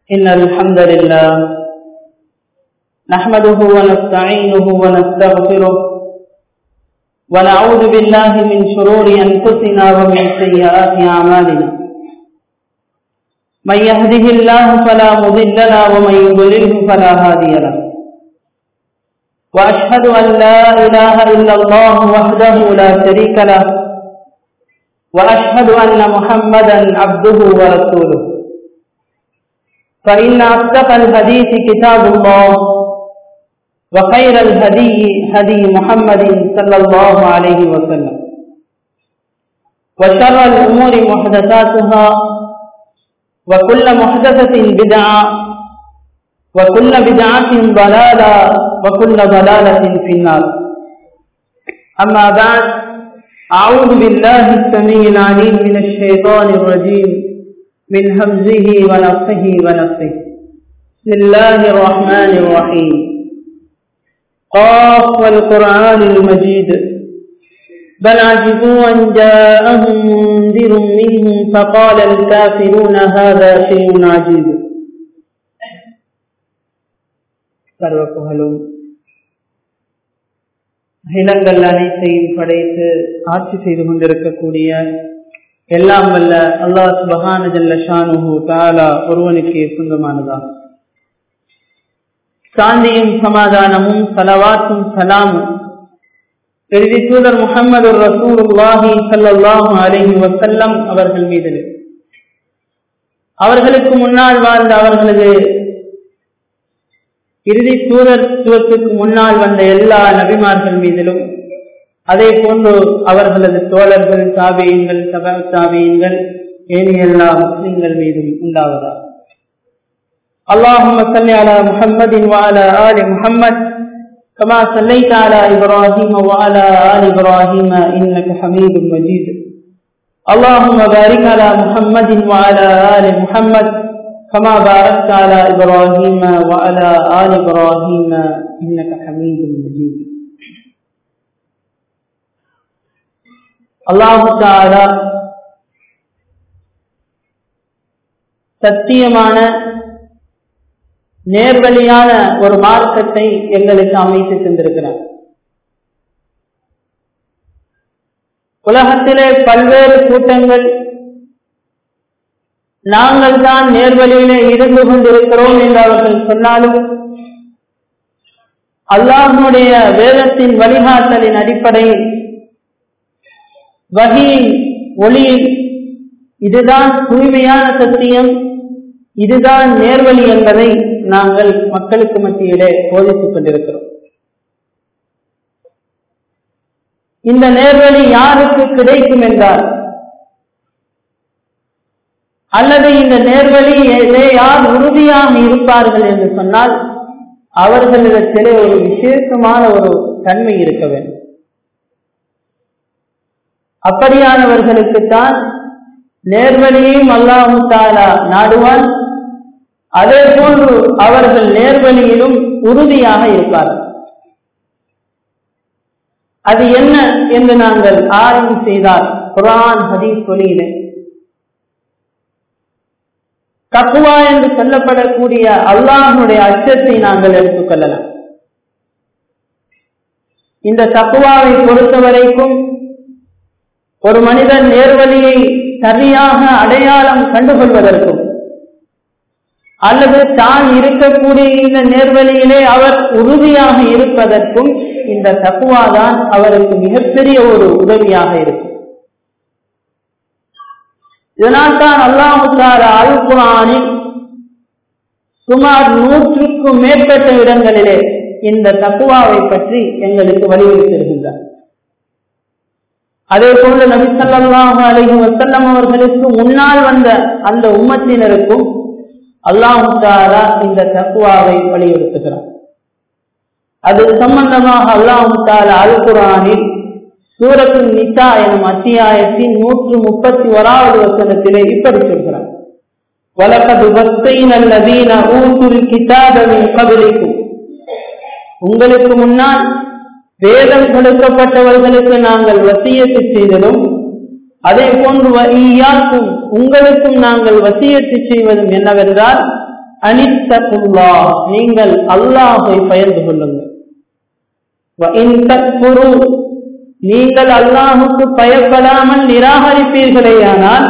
إن الحمد لله نحمده ونستعينه ونستغفره ونعوذ بالله من شرور أنفسنا ومن سيئات أعمالنا من يهده الله فلا مضل له ومن يضلله فلا هادي له وأشهد أن لا إله إلا الله وحده لا شريك له وأشهد أن محمدا عبده ورسوله فإن أصدق الحديث كتاب الله وخير الهدي هدي محمد صلى الله عليه وسلم وشر الأمور محدثاتها وكل محدثة بدعة وكل بدعة ضلالة وكل ضلالة في النار أما بعد أعوذ بالله السميع العليم من الشيطان الرجيم من همزه ونفسه ونفسه بسم الله الرحمن الرحيم قاف والقرآن المجيد بل عجبوا أن جاءهم منذر منهم فقال الكافرون هذا شيء عجيب சர்வப்புகழும் அகிலங்கள் அனைத்தையும் படைத்து ஆட்சி செய்து கொண்டிருக்கக்கூடிய எல்லாம் வல்ல அல்லாஹ் சுபஹான ஜல்ல ஷானுஹு தாலா ஒருவனுக்கு சொந்தமானதான் சாந்தியும் சமாதானமும் சலவாத்தும் சலாமும் பெருதி தூதர் முகமது ரசூலுல்லாஹி சல்லாஹு அலஹி வசல்லம் அவர்கள் மீது அவர்களுக்கு முன்னால் வாழ்ந்த அவர்களது இறுதி தூதத்துவத்துக்கு முன்னால் வந்த எல்லா நபிமார்கள் மீதிலும் அதே போன்று அவர்களது தோழர்கள் தாபியங்கள் சபா தாபியங்கள் ஏனைய எல்லா முஸ்லிம்கள் மீதும் உண்டாவதா اللهم صل على محمد وعلى آل محمد كما صليت على إبراهيم وعلى آل إبراهيم إنك حميد مجيد اللهم بارك على محمد وعلى آل محمد كما باركت على إبراهيم وعلى آل إبراهيم إنك حميد مجيد அல்லாஹு தாலா சத்தியமான நேர்வழியான ஒரு மார்க்கத்தை எங்களுக்கு அமைத்து தந்திருக்கிறார் உலகத்திலே பல்வேறு கூட்டங்கள் நாங்கள் தான் நேர்வழியிலே இருந்து கொண்டிருக்கிறோம் என்று அவர்கள் சொன்னாலும் அல்லாஹனுடைய வேதத்தின் வழிகாட்டலின் அடிப்படையில் வகையின் ஒளியில் இதுதான் தூய்மையான சத்தியம் இதுதான் நேர்வழி என்பதை நாங்கள் மக்களுக்கு மத்தியிலே போதித்துக் கொண்டிருக்கிறோம் இந்த நேர்வழி யாருக்கு கிடைக்கும் என்றால் அல்லது இந்த நேர்வழியிலே யார் உறுதியாக இருப்பார்கள் என்று சொன்னால் அவர்களிடத்திலே ஒரு விசேஷமான ஒரு தன்மை இருக்க வேண்டும் அப்படியானவர்களுக்குத்தான் நேர்வழியையும் அல்லாஹு தாலா நாடுவான் அதே போன்று அவர்கள் நேர்வழியிலும் உறுதியாக இருப்பார்கள் அது என்ன என்று நாங்கள் ஆய்வு செய்தால் குரான் ஹதீஸ் சொல்லியிலே தக்குவா என்று சொல்லப்படக்கூடிய அல்லாஹனுடைய அச்சத்தை நாங்கள் எடுத்துக்கொள்ளலாம் இந்த தக்குவாவை பொறுத்த வரைக்கும் ஒரு மனிதன் நேர்வழியை சரியாக அடையாளம் கண்டுகொள்வதற்கும் அல்லது தான் இருக்கக்கூடிய இந்த நேர்வழியிலே அவர் உறுதியாக இருப்பதற்கும் இந்த தக்குவாதான் அவருக்கு மிகப்பெரிய ஒரு உதவியாக இருக்கும் இதனால் தான் அல்லாமுத்தார அல் குரானில் சுமார் நூற்றுக்கும் மேற்பட்ட இடங்களிலே இந்த தக்குவாவை பற்றி எங்களுக்கு வலியுறுத்தியிருக்கின்றார் அதே போன்று நபிசல்லாஹு அலஹி வசல்லம் அவர்களுக்கு முன்னால் வந்த அந்த உம்மத்தினருக்கும் அல்லாஹு தாரா இந்த தக்குவாவை வலியுறுத்துகிறார் அது சம்பந்தமாக அல்லாஹு தாலா அல் குரானில் சூரத்து நிசா எனும் அத்தியாயத்தின் நூற்று முப்பத்தி ஓராவது வசனத்திலே இப்படி சொல்கிறார் வலக்கது வஸ்தைன் அல்லதீன ஊசுல் கிதாபின் கபிலிக்கும் உங்களுக்கு முன்னால் வேதம் கொடுக்கப்பட்டவர்களுக்கு நாங்கள் வசியத்து செய்ததும் அதே போன்று ஈயாக்கும் உங்களுக்கும் நாங்கள் வசியத்து செய்வதும் என்னவென்றால் அனித்தகுல்லா நீங்கள் அல்லாஹை பயந்து கொள்ளுங்கள் நீங்கள் அல்லாஹுக்கு பயப்படாமல் நிராகரிப்பீர்களேயானால்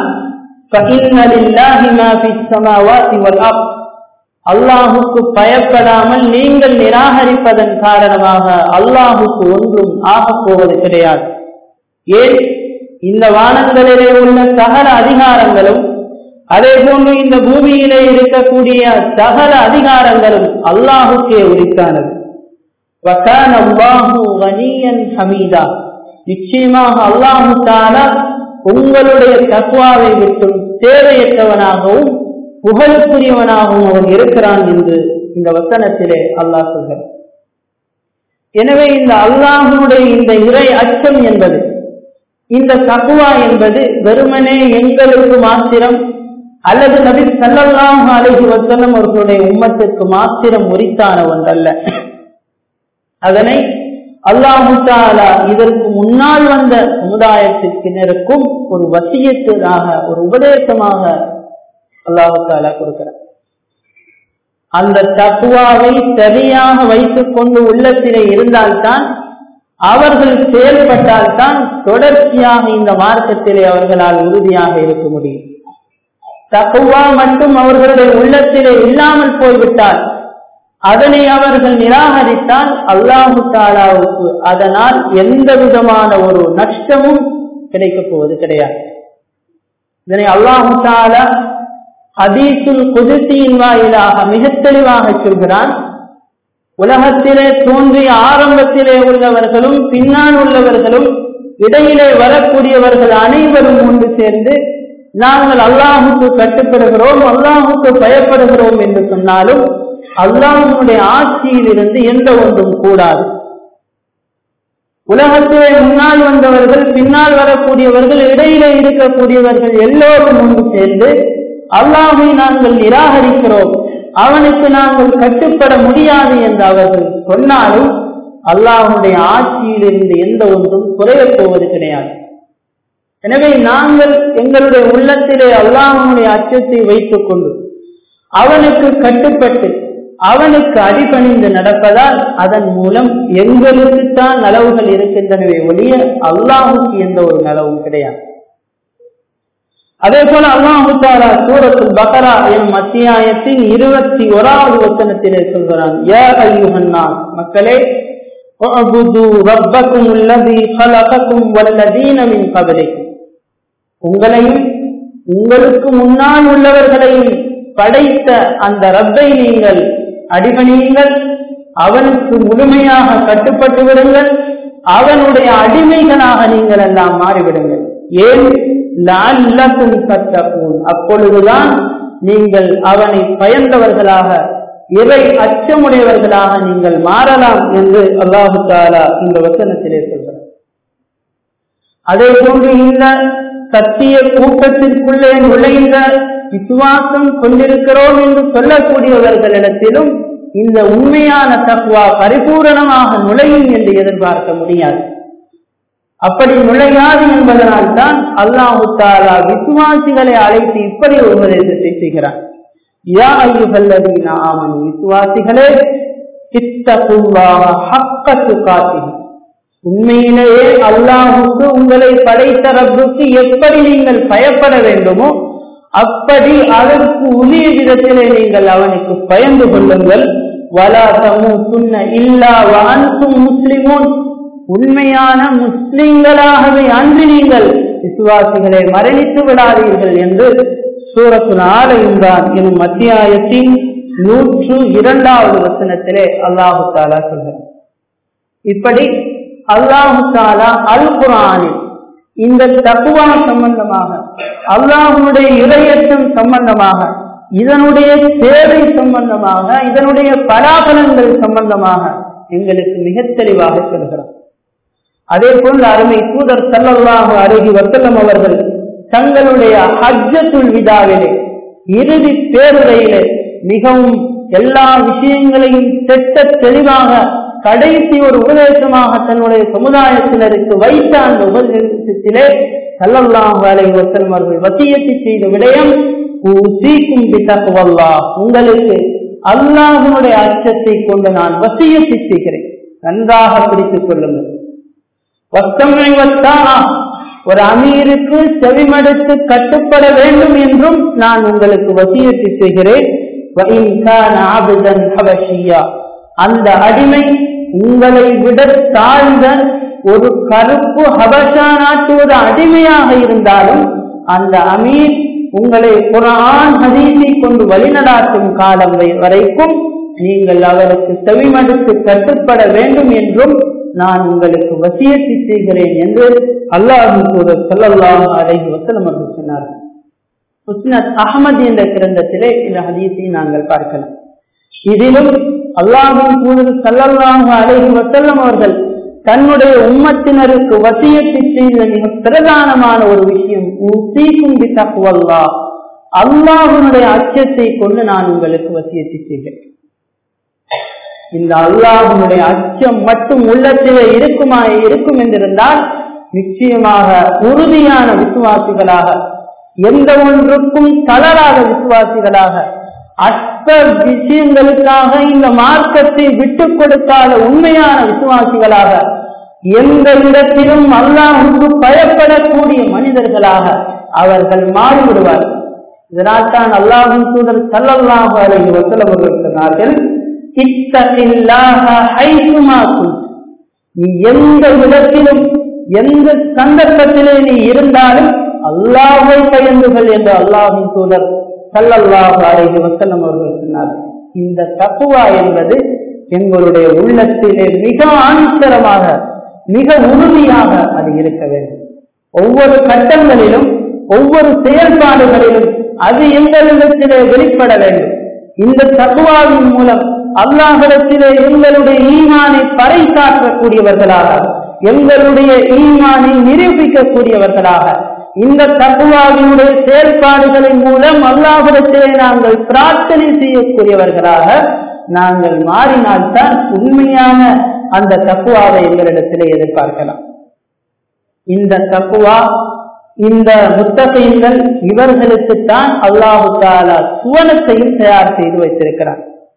அல்லாஹுக்கு பயப்படாமல் நீங்கள் நிராகரிப்பதன் காரணமாக அல்லாஹுக்கு ஒன்றும் ஆகப் போவது கிடையாது ஏன் இந்த வானங்களிலே உள்ள சகல அதிகாரங்களும் அதே போன்று இந்த பூமியிலே இருக்கக்கூடிய சகல அதிகாரங்களும் அல்லாஹுக்கே உரித்தானது ஹமீதா நிச்சயமாக அல்லாஹு தாலா உங்களுடைய தக்குவாவை விட்டும் தேவையற்றவனாகவும் புகழுக்குரியவனாகவும் அவன் இருக்கிறான் என்று இந்த வசனத்திலே அல்லாஹ் சொல்கிறார் எனவே இந்த அல்லாஹனுடைய இந்த இறை அச்சம் என்பது இந்த தக்குவா என்பது வெறுமனே எங்களுக்கு மாத்திரம் அல்லது நபி சல்லல்லாஹு அலைஹி வஸல்லம் அவர்களுடைய உம்மத்திற்கு மாத்திரம் உரித்தான ஒன்றல்ல அதனை அல்லாஹு தாலா இதற்கு முன்னால் வந்த சமுதாயத்திற்கினருக்கும் ஒரு வசியத்தினாக ஒரு உபதேசமாக அல்லாஹு தாலா கொடுக்கிறார் அந்த தத்துவாவை சரியாக வைத்துக் கொண்டு உள்ளத்திலே இருந்தால்தான் அவர்கள் செயல்பட்டால்தான் தொடர்ச்சியாக இந்த மார்க்கத்திலே அவர்களால் உறுதியாக இருக்க முடியும் தக்குவா மட்டும் அவர்களுடைய உள்ளத்திலே இல்லாமல் போய்விட்டால் அதனை அவர்கள் நிராகரித்தால் அல்லாஹு தாலாவுக்கு அதனால் எந்த விதமான ஒரு நஷ்டமும் கிடைக்கப் போவது கிடையாது இதனை அல்லாஹு தாலா ஹதீசுல் குதிசியின் வாயிலாக மிக தெளிவாக சொல்கிறான் உலகத்திலே தோன்றிய ஆரம்பத்திலே உள்ளவர்களும் பின்னால் உள்ளவர்களும் இடையிலே வரக்கூடியவர்கள் அனைவரும் ஒன்று சேர்ந்து நாங்கள் அல்லாஹுக்கு கட்டுப்படுகிறோம் அல்லாஹுக்கு பயப்படுகிறோம் என்று சொன்னாலும் அல்லாஹுடைய ஆட்சியில் இருந்து எந்த ஒன்றும் கூடாது உலகத்திலே முன்னால் வந்தவர்கள் பின்னால் வரக்கூடியவர்கள் இடையிலே இருக்கக்கூடியவர்கள் எல்லோரும் ஒன்று சேர்ந்து அல்லாஹை நாங்கள் நிராகரிக்கிறோம் அவனுக்கு நாங்கள் கட்டுப்பட முடியாது என்று அவர்கள் சொன்னாலும் அல்லாஹுடைய ஆட்சியில் இருந்து எந்த ஒன்றும் குறையப் போவது கிடையாது எனவே நாங்கள் எங்களுடைய உள்ளத்திலே அல்லாஹனுடைய அச்சத்தை வைத்துக் கொண்டு அவனுக்கு கட்டுப்பட்டு அவனுக்கு அடிபணிந்து நடப்பதால் அதன் மூலம் எங்களுக்குத்தான் நலவுகள் இருக்கின்றனவே ஒழிய அல்லாஹுக்கு எந்த ஒரு நலவும் கிடையாது அதே போல அல்லாஹு தாலா சூரத்துல் பகரா எனும் அத்தியாயத்தின் இருபத்தி ஓராவது வசனத்திலே சொல்கிறான் யா ஐயுஹன்னா மக்களே ரப்பக்கும் உள்ளதி கலகக்கும் வல்லதீன மின் கபலிக்கும் உங்களையும் உங்களுக்கு முன்னால் உள்ளவர்களையும் படைத்த அந்த ரப்பை நீங்கள் அடிபணியுங்கள் அவனுக்கு முழுமையாக கட்டுப்பட்டு விடுங்கள் அவனுடைய அடிமைகளாக நீங்கள் எல்லாம் மாறிவிடுங்கள் ஏன் லால்லக்கும் தத்தப்பூன் அப்பொழுதுதான் நீங்கள் அவனை பயந்தவர்களாக இறை அச்சமுடையவர்களாக நீங்கள் மாறலாம் என்று அல்லாஹு தாலா இந்த வசனத்திலே சொல்கிறார் அதே போன்று இந்த சத்திய கூட்டத்திற்குள்ளே நுழைந்த விசுவாசம் கொண்டிருக்கிறோம் என்று சொல்லக்கூடியவர்களிடத்திலும் இந்த உண்மையான தக்குவா பரிபூரணமாக நுழையும் என்று எதிர்பார்க்க முடியாது அப்படி நுழையாது என்பதனால் தான் அல்லாஹு தாலா விசுவாசிகளை அழைத்து இப்படி ஒரு உபதேசத்தை செய்கிறார் யா ஐயுகல்லதீன ஆமன் விசுவாசிகளே ஹக்கத்து காத்தி உண்மையிலேயே அல்லாஹுக்கு உங்களை படைத்த ரப்புக்கு எப்படி நீங்கள் பயப்பட வேண்டுமோ அப்படி அதற்கு உரிய விதத்திலே நீங்கள் அவனுக்கு பயந்து கொள்ளுங்கள் வலா தமு சுன்ன இல்லா வான்சும் முஸ்லிமோன் உண்மையான முஸ்லிம்களாகவே அன்று நீங்கள் விசுவாசிகளை மரணித்து விடாதீர்கள் என்று சூரத்து நாலு இம்ரான் எனும் அத்தியாயத்தின் நூற்று இரண்டாவது வசனத்திலே அல்லாஹு தாலா சொல்கிறார் இப்படி அல்லாஹு தாலா அல் குரானில் இந்த தக்குவா சம்பந்தமாக அல்லாஹுடைய இறையற்றம் சம்பந்தமாக இதனுடைய சேவை சம்பந்தமாக இதனுடைய பலாபலங்கள் சம்பந்தமாக எங்களுக்கு மிக தெளிவாக சொல்கிறார் அதே போல் அருமை தூதர் சல்லல்லாஹு அருகி வசல்லம் அவர்கள் தங்களுடைய ஹஜ்ஜத்துல் விதாவிலே இறுதி பேருரையிலே மிகவும் எல்லா விஷயங்களையும் திட்ட தெளிவாக கடைசி ஒரு உபதேசமாக தன்னுடைய சமுதாயத்தினருக்கு வைத்த அந்த உபதேசத்திலே சல்லல்லாஹு அலை வசல்லம் அவர்கள் வசியத்தை செய்த விடயம் உங்களுக்கு அல்லாஹனுடைய அச்சத்தை கொண்டு நான் வசியத்தை செய்கிறேன் நன்றாக பிடித்துக் கொள்ளுங்கள் ஒரு அமீருக்கு செவிமடுத்து கட்டுப்பட வேண்டும் என்றும் நான் உங்களுக்கு வசியத்தை செய்கிறேன் அந்த அடிமை உங்களை விட தாழ்ந்த ஒரு கருப்பு ஹபஷா நாட்டு ஒரு அடிமையாக இருந்தாலும் அந்த அமீர் உங்களை குரான் ஹதீஸை கொண்டு வழிநடாத்தும் காலம் வரைக்கும் நீங்கள் அவருக்கு செவிமடுத்து கட்டுப்பட வேண்டும் என்றும் நான் உங்களுக்கு வசியத்தை செய்கிறேன் என்று அல்லாஹு தூதர் சொல்லலாம் அலைஹி வசலம் அவர்கள் சொன்னார்கள் முஸ்னத் அகமது என்ற கிரந்தத்திலே இந்த ஹதீஸை நாங்கள் பார்க்கலாம் இதிலும் அல்லாஹின் தூதர் சல்லல்லாஹு அலைஹி வசல்லம் அவர்கள் தன்னுடைய உம்மத்தினருக்கு வசியத்தை செய்த மிக பிரதானமான ஒரு விஷயம் தக்குவல்லா அல்லாஹனுடைய அச்சத்தை கொண்டு நான் உங்களுக்கு வசியத்தை செய்கிறேன் இந்த அல்லாஹனுடைய அச்சம் மட்டும் உள்ளத்திலே இருக்குமா இருக்கும் என்றிருந்தால் நிச்சயமாக உறுதியான விசுவாசிகளாக எந்த ஒன்றுக்கும் தளராத விசுவாசிகளாக அற்ப விஷயங்களுக்காக இந்த மார்க்கத்தை விட்டுக் கொடுக்காத உண்மையான விசுவாசிகளாக எந்த இடத்திலும் அல்லாஹுக்கு பயப்படக்கூடிய மனிதர்களாக அவர்கள் மாறிவிடுவார்கள் இதனால் தான் அல்லாஹின் தூதர் சல்லல்லாஹு அலைஹி வஸல்லம் அவர்கள் சொன்னார்கள் நீ எந்த இடத்திலும் எந்த சந்தர்ப்பத்திலே நீ இருந்தாலும் அல்லாஹை பயந்துகள் என்று அல்லாஹின் தூதர் சல்லல்லாஹு அலைஹி வஸல்லம் அவர்கள் சொன்னார்கள் இந்த தக்குவா என்பது எங்களுடைய உள்ளத்திலே மிக ஆணித்தரமாக மிக உறுதியாக அது இருக்க வேண்டும் ஒவ்வொரு கட்டங்களிலும் ஒவ்வொரு செயல்பாடுகளிலும் அது எங்களிடத்திலே வெளிப்பட வேண்டும் இந்த தக்குவாவின் மூலம் அல்லாஹிடத்திலே எங்களுடைய ஈமானை பறைசாற்றக்கூடியவர்களாக எங்களுடைய ஈமானை நிரூபிக்கக்கூடியவர்களாக இந்த தக்குவாவினுடைய செயல்பாடுகளின் மூலம் அல்லாஹிடத்திலே நாங்கள் பிரார்த்தனை செய்யக்கூடியவர்களாக நாங்கள் மாறினால்தான் உண்மையான அந்த தக்குவாவை எங்களிடத்திலே எதிர்பார்க்கலாம் இந்த தக்குவா இந்த முத்தகைகள் இவர்களுக்குத்தான் அல்லாஹு தாலா சுவனத்தையும் தயார் செய்து வைத்திருக்கிறார்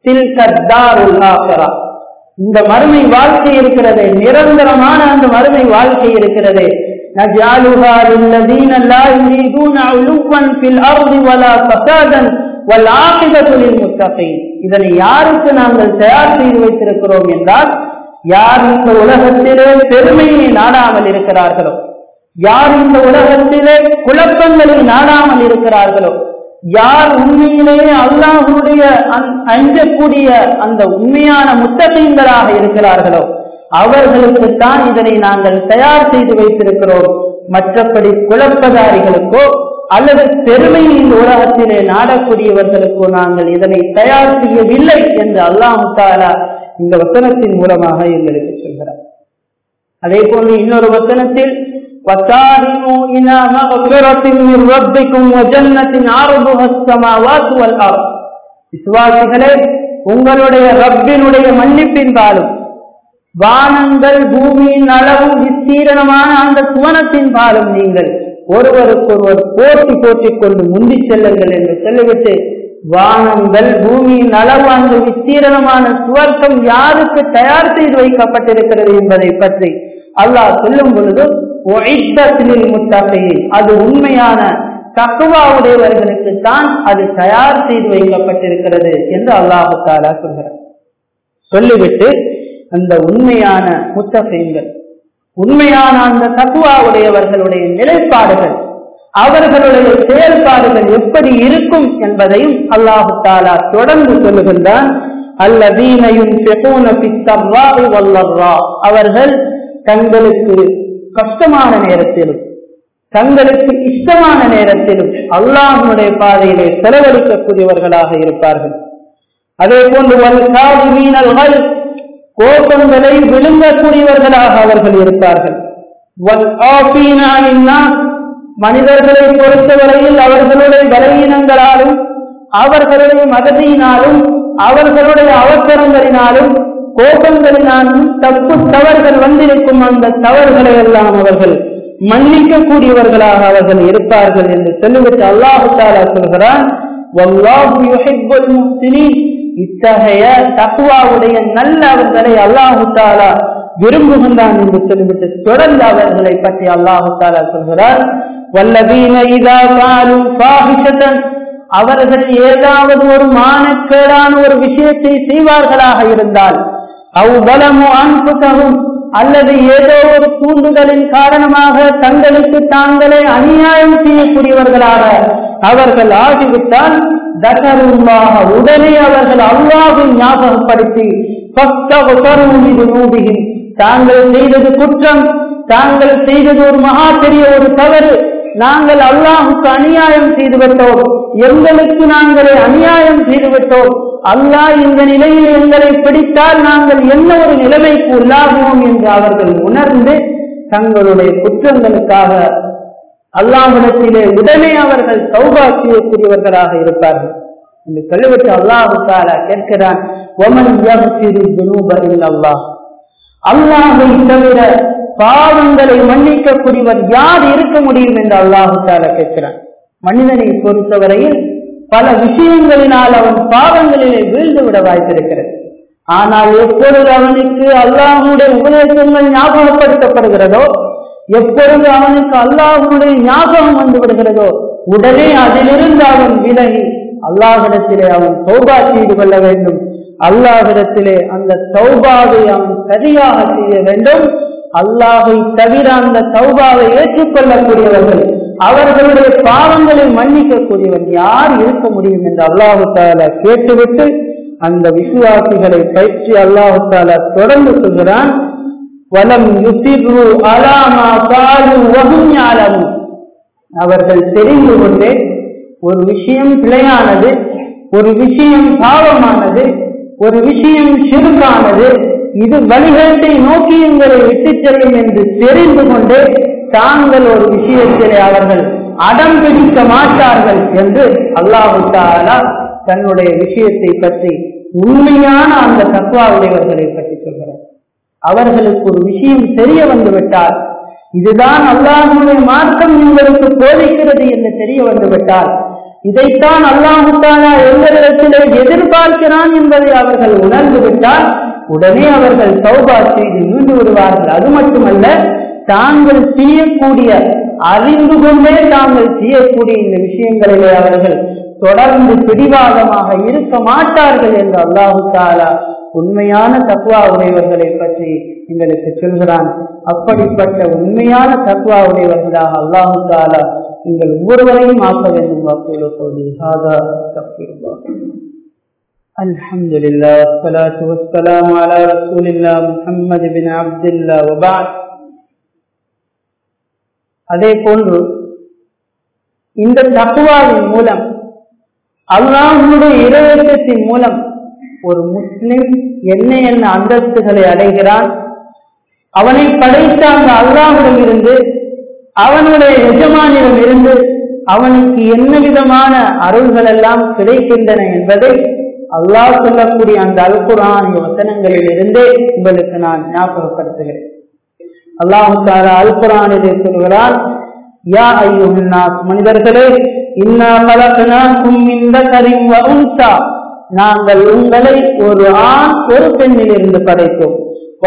இந்த மறுமை வாழ்க்கை இருக்கிறதே நிரந்தரமான அந்த மறுமை வாழ்க்கை இருக்கிறதே نجعلها للذين لا يريدون علوا في الأرض ولا فسادا والعاقبة للمتقين இதனை யாருக்கு நாங்கள் தயார் செய்து வைத்திருக்கிறோம் என்றால் யார் இந்த உலகத்திலே பெருமையை நாடாமல் இருக்கிறார்களோ யார் இந்த உலகத்திலே குழப்பங்களை நாடாமல் இருக்கிறார்களோ யார் உண்மையிலேயே அல்லாஹுடைய அஞ்சக்கூடிய அந்த உண்மையான முத்தகைங்களாக இருக்கிறார்களோ அவர்களுக்குத்தான் இதனை நாங்கள் தயார் செய்து வைத்திருக்கிறோம் மற்றபடி குழப்பதாரிகளுக்கோ அல்லது பெருமையை இந்த உலகத்திலே நாடக்கூடியவர்களுக்கோ நாங்கள் இதனை தயார் செய்யவில்லை என்று அல்லாஹு தாலா இந்த வசனத்தின் மூலமாக எங்களுக்கு சொல்கிறார் அதே போன்று இன்னொரு வசனத்தில் وسارعوا إلى مغفرة من ربكم وجنة عرضها السماوات والأرض விசுவாசிகளே உங்களுடைய ரப்பினுடைய மன்னிப்பின் பாலும் வானங்கள் பூமியின் அளவும் விஸ்தீரணமான அந்த சுவனத்தின் பாலும் நீங்கள் ஒருவருக்கொருவர் போட்டி போட்டிக் கொண்டு முந்தி செல்லுங்கள் என்று சொல்லிவிட்டு வானங்கள் பூமியின் அளவு அந்த விஸ்தீரணமான சுவர்க்கம் யாருக்கு தயார் செய்து வைக்கப்பட்டிருக்கிறது என்பதை பற்றி அல்லாஹ் சொல்லும் பொழுது முத்தகையில் அது உண்மையான தக்குவாவுடையவர்களுக்கு தான் அது தயார் செய்து வைக்கப்பட்டிருக்கிறது என்று அல்லாஹு தாலா சொல்கிறார் சொல்லிவிட்டு அந்த உண்மையான முத்தகைங்கள் உண்மையான அந்த தக்குவாவுடையவர்களுடைய நிலைப்பாடுகள் அவர்களுடைய செயல்பாடுகள் எப்படி இருக்கும் என்பதையும் அல்லாஹு தாலா தொடர்ந்து சொல்லுகின்றான் அல்லதீனையும் அவர்கள் தங்களுக்கு கஷ்டமான நேரத்திலும் தங்களுக்கு இஷ்டமான நேரத்திலும் அல்லாஹனுடைய பாதையிலே செலவழிக்கக்கூடியவர்களாக இருப்பார்கள் அதே போன்று மீனல்கள் கோபங்களை விழுங்கக்கூடியவர்களாக அவர்கள் இருப்பார்கள் மனிதர்களை பொறுத்தவரையில் அவர்களுடைய பலவீனங்களாலும் அவர்களுடைய மதத்தினாலும் அவர்களுடைய அவசரங்களினாலும் கோபங்களினாலும் தப்பு தவறுகள் வந்திருக்கும் அந்த தவறுகளை எல்லாம் அவர்கள் மன்னிக்கக்கூடியவர்களாக அவர்கள் இருப்பார்கள் என்று சொல்லிவிட்டு அல்லாஹு தாலா சொல்கிறான் இத்தகைய தக்குவாவுடைய நல்ல அவர்களை அல்லாஹு தாலா விரும்புகின்றான் என்று சொல்லிவிட்டு தொடர்ந்து அவர்களை பற்றி அல்லாஹு தாலா சொல்கிறார் வல்லவீன இதா காலும் பாகிஷத்தன் அவர்கள் ஏதாவது ஒரு மானக்கேடான ஒரு விஷயத்தை செய்வார்களாக இருந்தால் அவ்வளமோ அன்புகவும் அல்லது ஏதோ ஒரு தூண்டுதலின் காரணமாக தங்களுக்கு தாங்களே அநியாயம் செய்யக்கூடியவர்களாக அவர்கள் ஆகிவிட்டால் தகருமாக உடனே அவர்கள் அல்லாவின் ஞாபகப்படுத்தி நூபியும் தாங்கள் செய்தது குற்றம் தாங்கள் செய்தது ஒரு மகா பெரிய ஒரு தவறு நாங்கள் அல்லாஹுக்கு அநியாயம் செய்துவிட்டோம் எங்களுக்கு நாங்களே அநியாயம் செய்துவிட்டோம் அல்லாஹ் இந்த நிலையில் எங்களை பிடித்தால் நாங்கள் என்ன ஒரு நிலைமைக்கு உள்ளாகுவோம் என்று அவர்கள் உணர்ந்து தங்களுடைய குற்றங்களுக்காக அல்லாஹிடத்திலே உடனே அவர்கள் சௌபா செய்யக்கூடியவர்களாக இருப்பார்கள் என்று சொல்லிவிட்டு அல்லாஹு தாலா கேட்கிறான் ஒமன் அல்லாஹ் அல்லாஹை தவிர பாவங்களை மன்னிக்கக்கூடியவர் யார் இருக்க முடியும் என்று அல்லாஹு தாலா கேட்கிறான் மனிதனை பொறுத்தவரையில் பல விஷயங்களினால் அவன் பாவங்களிலே வீழ்ந்து விட வாய்ப்பிருக்கிறது ஆனால் எப்பொழுது அவனுக்கு அல்லாஹுடைய உபதேசங்கள் ஞாபகப்படுத்தப்படுகிறதோ எப்பொழுது அவனுக்கு அல்லாஹுடைய ஞாபகம் வந்து விடுகிறதோ உடனே அதிலிருந்து அவன் விலகி அல்லாஹிடத்திலே அவன் சௌபா செய்து கொள்ள வேண்டும் அல்லாஹிடத்திலே அந்த சௌபாவை அவன் சரியாக செய்ய வேண்டும் அல்லாஹை தவிர அந்த சௌபாவை ஏற்றுக்கொள்ளக்கூடியவர்கள் அவர்களுடைய பாவங்களை மன்னிக்கக்கூடியவன் யார் இருக்க முடியும் என்று அல்லாஹு தாலா கேட்டுவிட்டு அந்த விசுவாசிகளை பயிற்சி அல்லாஹு தாலா தொடர்ந்து சொல்கிறான் வலம் யுசிரு அலாமா பாலு வகுஞாலமு அவர்கள் தெரிந்து கொண்டே ஒரு விஷயம் பிழையானது ஒரு விஷயம் பாவமானது ஒரு விஷயம் சிறுக்கானது இது வழிகேட்டை நோக்கி எங்களை விட்டு செல்லும் என்று தெரிந்து கொண்டு தாங்கள் ஒரு விஷயத்திலே அவர்கள் அடம் பிடிக்க மாட்டார்கள் என்று அல்லாஹு தாலா தன்னுடைய விஷயத்தை பற்றி உண்மையான அந்த தத்வாவுடையவர்களை பற்றி சொல்கிறார் அவர்களுக்கு ஒரு விஷயம் தெரிய வந்துவிட்டால் இதுதான் அல்லாஹுடைய மார்க்கம் உங்களுக்கு போதிக்கிறது என்று தெரிய வந்துவிட்டால் இதைத்தான் அல்லாஹு தாலா எங்களிடத்திலே எதிர்பார்க்கிறான் என்பதை அவர்கள் உணர்ந்து விட்டால் உடனே அவர்கள் சௌபா செய்து மீண்டு விடுவார்கள் அது மட்டுமல்ல தாங்கள் செய்யக்கூடிய அறிந்து கொண்டே தாங்கள் செய்யக்கூடிய இந்த விஷயங்களிலே அவர்கள் தொடர்ந்து பிடிவாதமாக இருக்க மாட்டார்கள் என்று அல்லாஹு தாலா உண்மையான தக்குவா உடையவர்களை பற்றி எங்களுக்கு சொல்கிறான் அப்படிப்பட்ட உண்மையான தக்குவா உடையவர்களாக அல்லாஹு தாலா நீங்கள் ஒவ்வொருவரையும் ஆக்க வேண்டும் வாக்குல சொல்லி ஹாதா الحمد لله والصلاة والسلام على رسول الله محمد بن عبد الله وبعد அதே போன்று இந்த தக்குவாவின் மூலம் அல்லாஹுடைய இறைவத்தின் மூலம் ஒரு முஸ்லிம் என்ன என்ன அந்தஸ்துகளை அடைகிறான் அவனை படைத்த அந்த அல்லாஹிடம் இருந்து அவனுடைய எஜமானிடம் இருந்து அவனுக்கு என்ன விதமான அருள்கள் எல்லாம் கிடைக்கின்றன என்பதை அல்லாஹ் சொல்லக்கூடிய அந்த அல்குரானிய வசனங்களில் இருந்தே உங்களுக்கு நான் ஞாபகப்படுத்துகிறேன் அல்லாஹு தாரா அல்குரானிலே சொல்கிறான் யா ஐயுன்னாஸ் மனிதர்களே இன்னா பலக்கனாக்கும் இந்த கரிம் உன்சா நாங்கள் உங்களை ஒரு ஆண் ஒரு பெண்ணில் இருந்து படைத்தோம்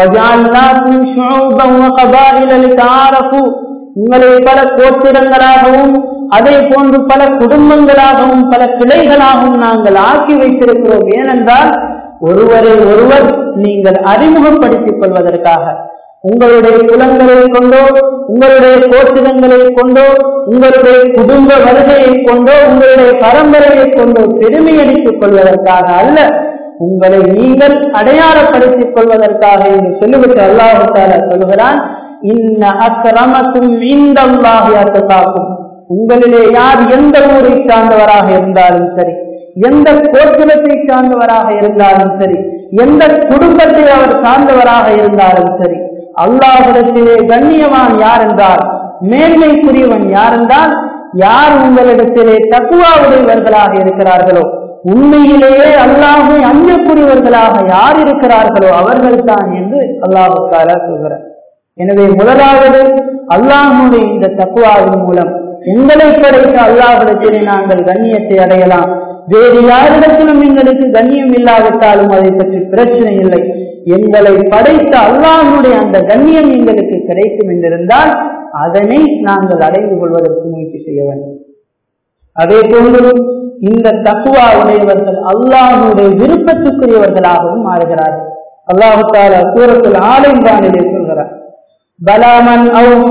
உங்களை பல கோத்திரங்களாகவும் அதே போன்று பல குடும்பங்களாகவும் பல கிளைகளாகவும் நாங்கள் ஆக்கி வைத்திருக்கிறோம் ஏனென்றால் ஒருவரை ஒருவர் நீங்கள் அறிமுகப்படுத்திக் கொள்வதற்காக உங்களுடைய குலங்களை கொண்டோ உங்களுடைய கோத்திரங்களை கொண்டோ உங்களுடைய குடும்ப வருகையை கொண்டோ உங்களுடைய பரம்பரையை கொண்டோ பெருமை அடித்துக் கொள்வதற்காக அல்ல உங்களை நீங்கள் அடையாளப்படுத்திக் கொள்வதற்காக என்று சொல்லிவிட்டு அல்லாஹால சொல்கிறான் இன்ன அக்கிரமக்கும் இந்த அல்லாஹியாக்கும் உங்களிலே யார் எந்த ஊரை சார்ந்தவராக இருந்தாலும் சரி எந்த கோத்திரத்தை சார்ந்தவராக இருந்தாலும் சரி எந்த குடும்பத்தை அவர் சார்ந்தவராக இருந்தாலும் சரி அல்லாஹிடத்திலே கண்ணியவான் யார் என்றால் மேன்மைக்குரியவன் யார் என்றால் யார் உங்களிடத்திலே தக்குவாவுடையவர்களாக இருக்கிறார்களோ உண்மையிலேயே அல்லாஹை அஞ்சக்கூடியவர்களாக யார் இருக்கிறார்களோ அவர்கள் தான் என்று அல்லாஹுக்கார சொல்கிறார் எனவே முதலாவது அல்லாஹுடைய இந்த தக்குவாவின் மூலம் எங்களை படைத்த அல்லாஹிடத்திலே நாங்கள் கண்ணியத்தை அடையலாம் வேறு யாரிடத்திலும் எங்களுக்கு கண்ணியம் இல்லாவிட்டாலும் அதை பற்றி பிரச்சனை இல்லை எங்களை படைத்த அல்லாஹுடைய அந்த கண்ணியம் எங்களுக்கு கிடைக்கும் என்றிருந்தால் அதனை நாங்கள் அடைந்து கொள்வதற்கு முயற்சி செய்ய வேண்டும் அதே போன்று இந்த தக்குவா உடையவர்கள் அல்லாஹுடைய விருப்பத்துக்குரியவர்களாகவும் மாறுகிறார்கள் அல்லாஹு தாலா சூரத்தில் ஆலைந்தானிலே சொல்கிறார் பலாமன்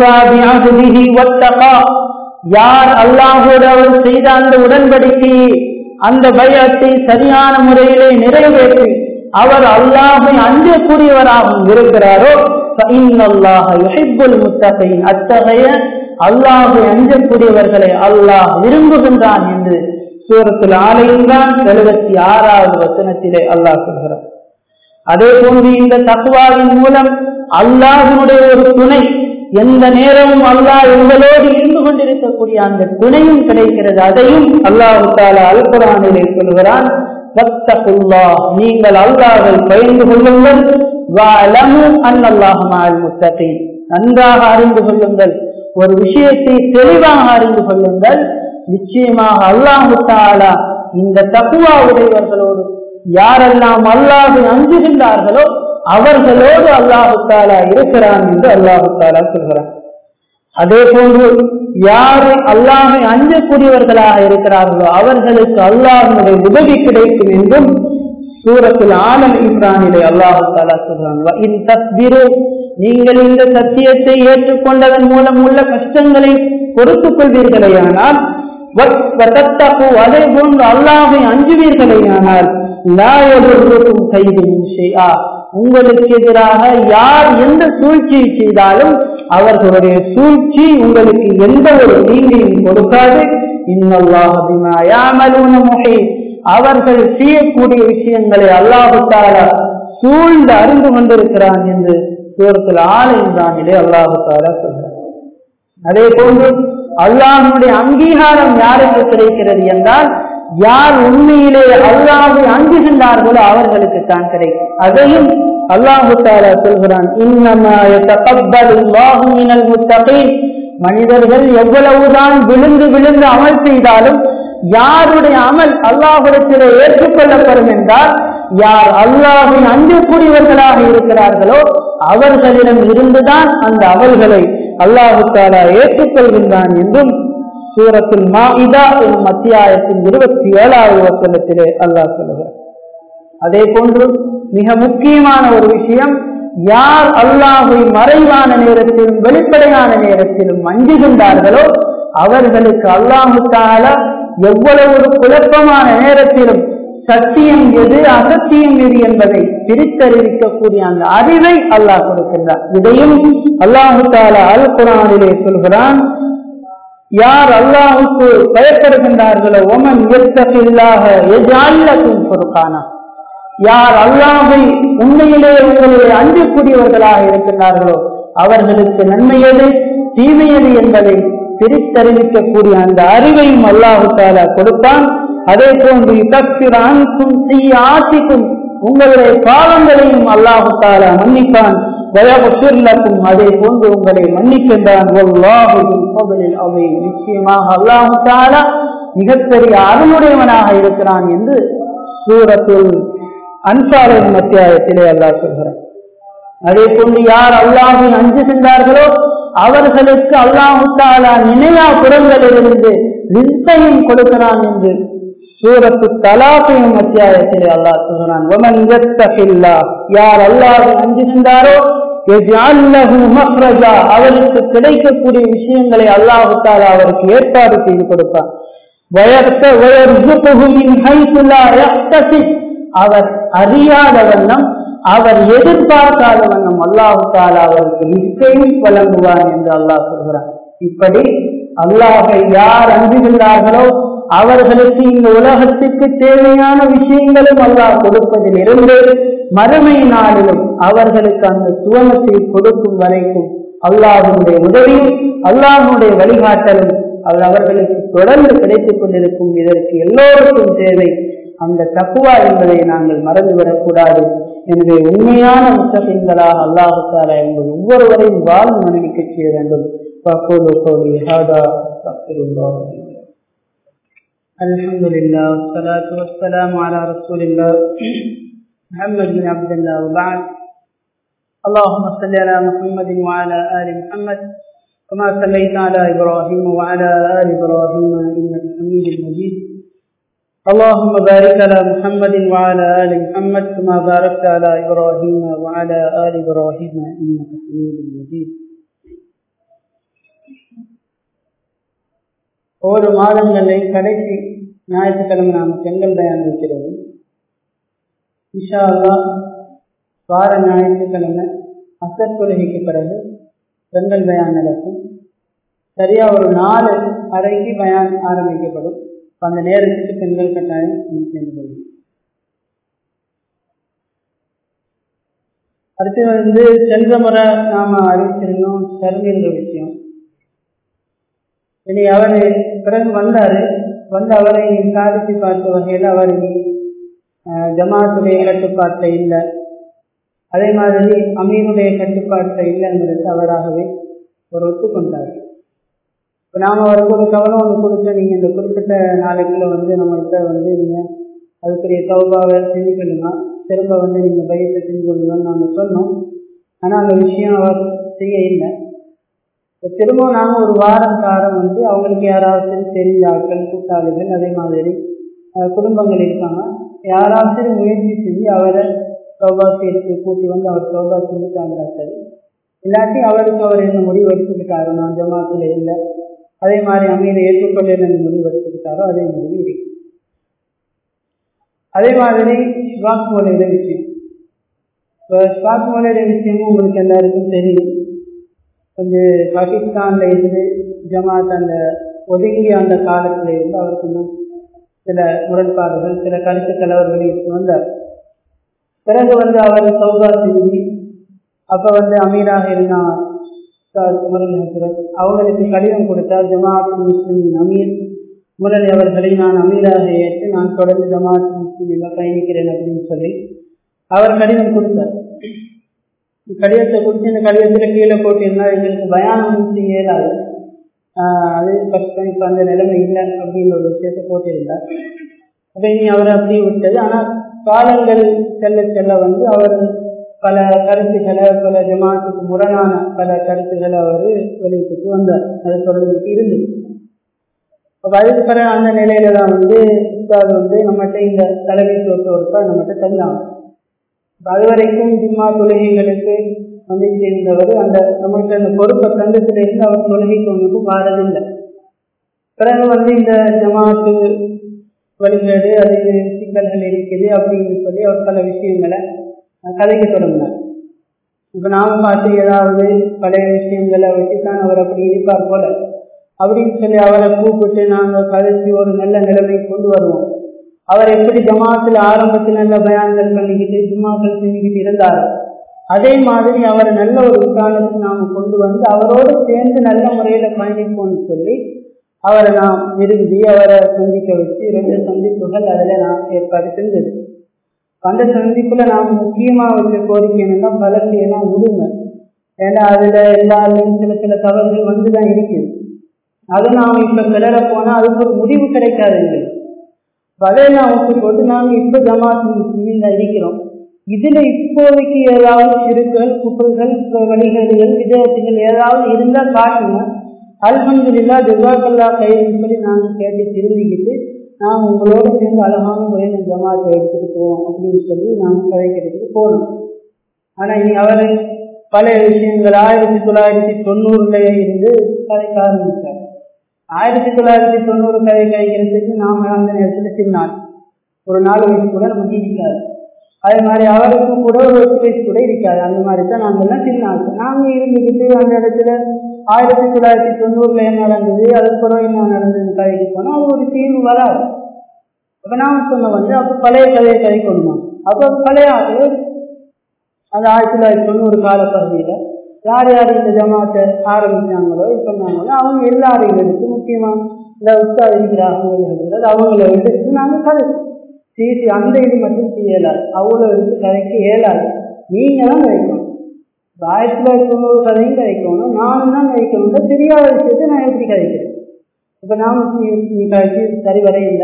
யார் அல்லாஹோடு அவர் செய்த அந்த உடன்படிக்கையை அந்த பயத்தை சரியான முறையிலே நிறைவேற்றி அவர் அல்லாஹை அஞ்சக்கூடியவராகவும் இருக்கிறாரோ அத்தகைய அல்லாஹை அஞ்சக்கூடியவர்களை அல்லாஹ் விரும்புகின்றான் என்று சூரத்தில் ஆலையில்தான் எழுபத்தி ஆறாவது வசனத்திலே அல்லாஹ் சொல்கிறார் அதே போன்று இந்த தக்குவாவின் மூலம் அல்லாஹினுடைய ஒரு துணை எந்த நேரமும் அல்லாஹ் எங்களோடு இருந்து கொண்டிருக்கக்கூடிய அந்த துணையும் கிடைக்கிறது அதையும் அல்லாஹு தாலா அல்குரானிலே சொல்கிறான் நீங்கள் அல்லாஹை பயந்து கொள்ளுங்கள் நன்றாக அறிந்து கொள்ளுங்கள் ஒரு விஷயத்தை தெளிவாக அறிந்து கொள்ளுங்கள் நிச்சயமாக அல்லாஹு தாலா இந்த தக்குவா உடையவர்களோடு யாரெல்லாம் அல்லாஹு அஞ்சுகின்றார்களோ அவர்களோடு அல்லாஹு தாலா இருக்கிறான் என்று அல்லாஹு தாலா சொல்கிறான் அதே போன்று யாரு அல்லாஹை அஞ்சக்கூடியவர்களாக இருக்கிறார்களோ அவர்களுக்கு அல்லாஹனுடைய உதவி கிடைக்கும் என்றும் சூரத்தில் ஆலம் இம்ரானிலே அல்லாஹு தாலா சொல்றாங்க நீங்கள் இந்த சத்தியத்தை ஏற்றுக்கொண்டதன் மூலம் உள்ள கஷ்டங்களை பொறுத்துக் கொள்வீர்களேயானால் அதே போன்று அல்லாஹை அஞ்சுவீர்களேயானால் லாயொருக்கும் கைதும் செய்யா உங்களுக்கு எதிராக யார் எந்த சூழ்ச்சியை செய்தாலும் அவர்களுடைய சூழ்ச்சி உங்களுக்கு எந்த ஒரு தீங்கையும் கொடுக்காது அவர்கள் செய்யக்கூடிய விஷயங்களை அல்லாஹுத்தால சூழ்ந்து அறிந்து கொண்டிருக்கிறான் என்று சூரத்தில் ஆலயம்தானிலே அல்லாஹுத்தால சொல்கிறார் அதே போன்று அல்லாஹனுடைய அங்கீகாரம் யாருக்கு கிடைக்கிறது என்றால் யார் உண்மையிலே அல்லாஹை அஞ்சுகின்றார்களோ அவர்களுக்கு தான் கிடைக்கும் அதையும் அல்லாஹு தாலா சொல்கிறான் மனிதர்கள் எவ்வளவுதான் விழுந்து விழுந்து அமல் செய்தாலும் யாருடைய அமல் அல்லாஹுடத்திலே ஏற்றுக்கொள்ளப்படும் என்றால் யார் அல்லாஹை அஞ்சக்கூடியவர்களாக இருக்கிறார்களோ அவர்களிடம் இருந்துதான் அந்த அமல்களை அல்லாஹு தாலா ஏற்றுக்கொள்கின்றான் என்றும் சூரத்தில் மாஇதா எனும் அத்தியாயத்தின் இருபத்தி ஏழாவது வசனத்திலே அல்லாஹ் சொல்லுகிறார் அதே போன்று மிக முக்கியமான ஒரு விஷயம் யார் அல்லாஹை மறைவான நேரத்திலும் வெளிப்படையான நேரத்திலும் அஞ்சுகின்றார்களோ அவர்களுக்கு அல்லாஹு தால எவ்வளவு ஒரு குழப்பமான நேரத்திலும் சத்தியம் எது அசத்தியம் எது என்பதை பிரித்தறிவிக்கக்கூடிய அந்த அறிவை அல்லாஹ் கொடுக்கின்றார் இதையும் அல்லாஹு தாலா அல் குரானிலே சொல்கிறான் யார் அல்லாஹுக்கு பயப்படுகின்றார்களோ ஒமன் எத்தகில்லாக எஜால்லக்கும் பொறுக்கானா யார் அல்லாஹை உண்மையிலே உங்களுடைய அஞ்சக்கூடியவர்களாக இருக்கின்றார்களோ அவர்களுக்கு நன்மையது தீமையது என்பதை பிரித்தறிவிக்கக்கூடிய அந்த அறிவையும் அல்லாஹு தாலா கொடுத்தான் அதே போன்று தப்பிரான்கும் தீய ஆட்சிக்கும் உங்களுடைய பாவங்களையும் அல்லாஹு தாலா மன்னிப்பான் தயவுக்கும் அதே போன்று உங்களை மன்னிக்கின்றான் அவை நிச்சயமாக அல்லாஹு தாலா மிகப்பெரிய அருளுடையவனாக இருக்கிறான் என்று சூரத்தில் அன்சாரின் அத்தியாயத்திலே அல்லாஹ் சொல்கிறார் அதே போன்று யார் அல்லாஹின் அஞ்சுகின்றார்களோ அவர்களுக்கு அல்லாஹு தாலா நினைவா புறங்களிலிருந்து ரிஸ்கையும் கொடுக்கிறான் என்று சூரத்து தலாக்கையும் அத்தியாயத்திலே அல்லாஹ் சொல்கிறான் ஒமன் யார் அல்லாஹை அஞ்சுகின்றாரோ அவருக்கு கிடைக்கக்கூடிய விஷயங்களை அல்லாஹு தாலா அவருக்கு ஏற்பாடு செய்து கொடுப்பார் அவர் அறியாத வண்ணம் அவர் எதிர்பார்க்காத வண்ணம் அல்லாஹு தாலா அவருக்கு நிச்சயம் வழங்குவார் என்று அல்லாஹ் சொல்கிறார் இப்படி அல்லாஹை யார் அஞ்சுகின்றார்களோ அவர்களுக்கு இந்த உலகத்துக்கு தேவையான விஷயங்களும் அல்லாஹ் கொடுப்பதில் இருந்து மறுமை நாளிலும் அவர்களுக்கு அந்த சுவனத்தை கொடுக்கும் வரைக்கும் அல்லாஹனுடைய உதவியும் அல்லாஹனுடைய வழிகாட்டலும் அது அவர்களுக்கு தொடர்ந்து கிடைத்துக் கொண்டிருக்கும் இதற்கு எல்லோருக்கும் தேவை அந்த தக்குவா என்பதை நாங்கள் மறந்துவிடக்கூடாது எனவே உண்மையான முத்தகங்களாக அல்லாஹால என்பது ஒவ்வொருவரையும் வாழ்ந்து மனைவிக்க செய்ய வேண்டும் الحمد لله والصلاة والسلام على رسول الله محمد بن عبد الله وبعد اللهم صل على محمد وعلى آل محمد كما صليت على إبراهيم وعلى آل إبراهيم إنك حميد مجيد اللهم بارك على محمد وعلى آل محمد كما باركت على إبراهيم وعلى آل إبراهيم إنك حميد مجيد ஒவ்வொரு மாதங்களை கடைசி ஞாயிற்றுக்கிழமை நாம் பெண்கள் பயன் இருக்கிறது இஷா அல்லா வார ஞாயிற்றுக்கிழமை அசர் கொள்கைக்கு பிறகு பெண்கள் பயான் நடக்கும் சரியா ஒரு நாலு அறைக்கு பயான் ஆரம்பிக்கப்படும் அந்த நேரத்துக்கு பெண்கள் கட்டாயம் சேர்ந்து கொள்ளும் அடுத்து வந்து சென்ற முறை நாம அறிவிச்சிருந்தோம் சருகின்ற விஷயம் இனி அவர் பிறகு வந்தாரு வந்து அவரை சாதித்து பார்த்த வகையில் அவர் ஜமாத்துடைய கட்டுப்பாட்டில் இல்லை அதே மாதிரி அமீருடைய கட்டுப்பாட்டில் இல்லைங்கிறது அவராகவே ஒரு ஒத்துக்கொண்டார் இப்போ நாம் அவருக்கு ஒரு கவனம் ஒன்று கொடுத்து நீங்கள் இந்த குறிப்பிட்ட நாளைக்குள்ள வந்து நம்மள்கிட்ட வந்து நீங்கள் அதுக்குரிய தௌபாவை செஞ்சுக்கணுமா திரும்ப வந்து நீங்கள் பயத்தை செஞ்சு கொள்ளுங்கன்னு நாங்கள் சொன்னோம் ஆனால் அந்த விஷயம் அவர் செய்ய இல்லை இப்போ திரும்ப நாங்கள் ஒரு வாரம் காரம் வந்து அவங்களுக்கு யாராவது தெரிஞ்ச ஆட்கள் கூட்டாளிகள் அதே மாதிரி குடும்பங்கள் இருக்காங்க யாராவது முயற்சி செஞ்சு அவரை சௌபா சேர்த்து கூட்டி வந்து அவர் சௌபா செஞ்சுட்டாங்களா சரி இல்லாட்டி அவருக்கு அவர் என்ன முடிவு எடுத்துக்கிட்டாரோ நான் ஜமாத்தில் இல்லை அதே மாதிரி அமைதியை ஏற்றுக்கொள்ள என்ன முடிவு எடுத்துக்கிட்டாரோ அதே முடிவு இருக்கு அதே மாதிரி ஸ்வாஸ் மொழியில விஷயம் இப்போ ஸ்வாஸ் மொழியில விஷயமும் உங்களுக்கு எல்லாருக்கும் தெரியும் கொஞ்சம் பாகிஸ்தான்ல இருந்து ஜமாத் அந்த ஒதுங்கிய அந்த காலத்துல இருந்து அவருக்கு இன்னும் சில முரண்பாடுகள் சில கருத்து கலவர்கள் வந்தார் பிறகு வந்து அவர் சௌகா செஞ்சு அப்ப வந்து அமீராக இருந்தான் அவங்களுக்கு கடிதம் கொடுத்தார் ஜமாத் முஸ்லிமின் அமீர் முரளி அவர்களை நான் அமீராக ஏற்று நான் தொடர்ந்து ஜமாத் முஸ்லிமில் பயணிக்கிறேன் அப்படின்னு சொல்லி அவர் கடிதம் கொடுத்தார் கடிதத்தை கொடுத்து இந்த கடிதத்தில் கீழே போட்டிருந்தால் எங்களுக்கு பயானம் செய்ய இயலாது அது கஷ்டம் இப்போ அந்த நிலைமை இல்லை அப்படின்ற ஒரு விஷயத்தை போட்டிருந்தார் அப்போ இனி அவர் அப்படியே விட்டது ஆனால் காலங்கள் செல்ல செல்ல வந்து அவர் பல கருத்துக்களை பல ஜமாத்துக்கு முரணான பல கருத்துக்களை அவர் வெளியிட்டு வந்தார் அது தொடர்ந்துட்டு இருந்தது அப்போ அதுக்கு பிறகு அந்த நிலையில தான் வந்து உஸ்தாத் வந்து நம்மகிட்ட இந்த தலைமைத்துவத்தோருக்கா நம்மகிட்ட தந்தாங்க அது வரைக்கும் ஜிம்மா தொழுகைகளுக்கு வந்து சேர்ந்தவர் அந்த நம்மகிட்ட அந்த பொறுப்பை தந்தத்திலிருந்து அவர் தொழுகைக்கு ஒன்றுக்கும் மாறதில்லை பிறகு வந்து இந்த ஜமாத்து வழிபாடு அது சிக்கல்கள் இருக்குது அப்படின்னு சொல்லி அவர் பல விஷயங்களை கதைக்க தொடங்கினார் இப்போ நாம் பார்த்து ஏதாவது பழைய விஷயங்களை வச்சு தான் அவர் அப்படி இருப்பார் போல அப்படின்னு சொல்லி அவரை கூப்பிட்டு நாங்கள் கதைச்சு ஒரு நல்ல நிலைமை கொண்டு வருவோம் அவர் எப்படி ஜமாத்தில் ஆரம்பத்தில் நல்ல பயான்கள் பண்ணிக்கிட்டு ஜும்மாக்கள் செஞ்சுக்கிட்டு இருந்தார் அதே மாதிரி அவரை நல்ல ஒரு உத்தானத்துக்கு நாம் கொண்டு வந்து அவரோடு சேர்ந்து நல்ல முறையில் பயணிப்போம்னு சொல்லி அவரை நாம் விரும்பி அவரை சந்திக்க வச்சு ரெண்டு சந்திப்புகள் அதில் நாம் ஏற்பாடு செஞ்சது அந்த சந்திப்புல நாம் முக்கியமா வச்ச கோரிக்கை என்னன்னா பலத்தையெல்லாம் விடுங்க ஏன்னா அதுல எல்லாருமே சில சில தவறுகள் வந்துதான் இருக்குது அதை நாம் இப்ப கிளற போனா அதுக்கு ஒரு முடிவு கிடைக்காது எங்களுக்கு அதையெல்லாம் விட்டு போட்டு நாங்க இப்ப ஜமாத் முஸ்லிமில் இருக்கிறோம் இதுல இப்போதைக்கு ஏதாவது சிறுக்கள் குப்பல்கள் வழிகேடுகள் விதத்துகள் ஏதாவது இருந்தா காட்டுங்க அல்ஹம்துல்லா துர்காக்கல்லா கைன்னு சொல்லி நாங்கள் கேட்டு திரும்பிக்கிட்டு நாம் உங்களோட சேர்ந்து அழகான முறையில் ஜமாத்தை எடுத்துட்டு போவோம் அப்படின்னு சொல்லி நாங்கள் கதைக்கிறதுக்கு போனோம் ஆனா இனி அவர் பழைய விஷயங்கள் ஆயிரத்தி தொள்ளாயிரத்தி தொண்ணூறுல இருந்து கதைக்க ஆரம்பிச்சார் ஆயிரத்தி தொள்ளாயிரத்தி தொண்ணூறு கதை கழிக்கிறதுக்கு நாம அந்த நேரத்தில் சின்னாள் ஒரு நாலு வயசு கூட நம்ம ஜீவிக்காது அதே மாதிரி அவருக்கும் கூட ஒரு எட்டு வயசு கூட இருக்காது அந்த மாதிரி தான் நாங்கள்லாம் சின்னாள் நாங்கள் இருந்துக்கிட்டு அந்த இடத்துல ஆயிரத்தி தொள்ளாயிரத்தி தொண்ணூறுல என்ன நடந்தது அதுக்கப்புறம் என்ன நடந்தது கதைக்கு போனால் அது ஒரு தீர்வு வராது அப்போ நான் சொன்ன வந்து அப்போ பழைய கதையை கதை கொண்டுமா அப்போ பழைய அந்த ஆயிரத்தி தொள்ளாயிரத்தி தொண்ணூறு கால பகுதியில் யார் யார் இந்த ஜமாத்தை ஆரம்பிச்சாங்களோ பண்ணாங்களோ அவங்க எல்லாரையும் எடுத்து முக்கியமாக இந்த உஸ்தா இருக்கிறார்கள் அவங்கள எடுத்து நாங்கள் கதை சிசி அந்த இது மட்டும் செய்யலாது அவ்வளோ எடுத்து கதைக்க இயலாது நீங்க தான் கதைக்கணும் ஆயிரத்தி தொள்ளாயிரத்தி தொண்ணூறு கதையும் கதைக்கணும் நானும் தான் கதைக்கணும் தெரியாத விஷயத்தை நான் எப்படி கதைக்கிறேன் இப்போ நாம நீ கழிச்சு சரி வர இல்லை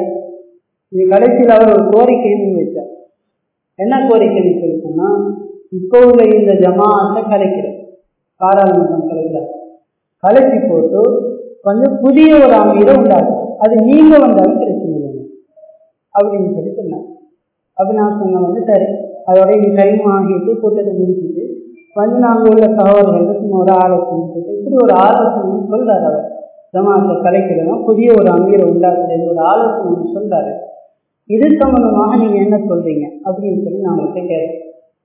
நீ கடைசியில் அவர் ஒரு கோரிக்கைன்னு வச்சார் என்ன கோரிக்கைன்னு சொல்லி சொன்னா இப்போ உள்ள இந்த ஜமாத்தை கலைக்கிறேன் பாராளுமன்றம் கலைக்கிறார் கலைச்சி போட்டு கொஞ்சம் புதிய ஒரு அமைதியை உண்டாகும் அது நீங்க வந்தாலும் பிரச்சனை இல்லை அப்படின்னு சொல்லி சொன்னார் அப்ப நான் சொன்னேன் வந்து சரி அதோட இங்க டைம் ஆகிட்டு கூட்டத்தை முடிச்சுட்டு வந்து நாங்கள் உள்ள சகோதரர்கள் சும்மா ஒரு ஆலோசனை இப்படி ஒரு ஆலோசனை சொல்றாரு அவர் ஜமாத்தை கலைக்கிறதும் புதிய ஒரு அமீரை உண்டாக்குறது ஒரு ஆலோசனை சொல்றாரு இது சம்பந்தமாக நீங்க என்ன சொல்றீங்க அப்படின்னு சொல்லி நான் அவங்கள்ட்ட கேட்டேன்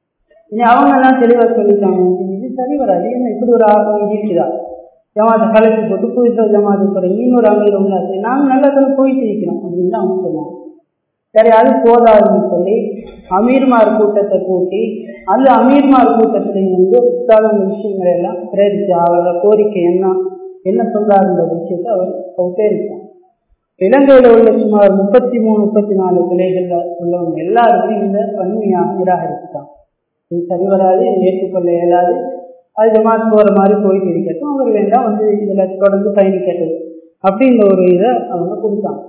இனி அவங்க எல்லாம் தெளிவா சொல்லிட்டாங்க இது சரி வராது என்ன இப்படி ஒரு ஆலோசனை இருக்குதா ஜமாத்தை கலைச்சி போட்டு புதுசாக ஜமாத்தை சொல்றீங்க இன்னொரு அமீர் உண்டாச்சு நாங்கள் நல்லதில் போயிட்டு இருக்கிறோம் அப்படின்னு அவங்க சொன்னாங்க சரி அது போதாதுன்னு சொல்லி அமீர்மார் கூட்டத்தை கூட்டி அந்த அமீர்மார் கூட்டத்திலையும் வந்து புத்தாத விஷயங்கள் எல்லாம் பிரேரிச்சு அவரோட கோரிக்கை என்ன என்ன சொல்றாருன்ற விஷயத்தை அவர் உபயோகித்தார் இலங்கையில உள்ள சுமார் முப்பத்தி மூணு முப்பத்தி நாலு பிள்ளைகள்ல உள்ளவங்க எல்லாருமே இந்த வன்மையாக நிராகரிச்சுட்டான் இது சரி வராது ஏற்றுக்கொள்ள இயலாது அது ஜமாத் போற மாதிரி போயிட்டு இருக்கட்டும் அவர் வேண்டாம் வந்து இதுல தொடர்ந்து பயணிக்கட்டும் அப்படின்ற ஒரு இதை அவங்க கொடுத்தாங்க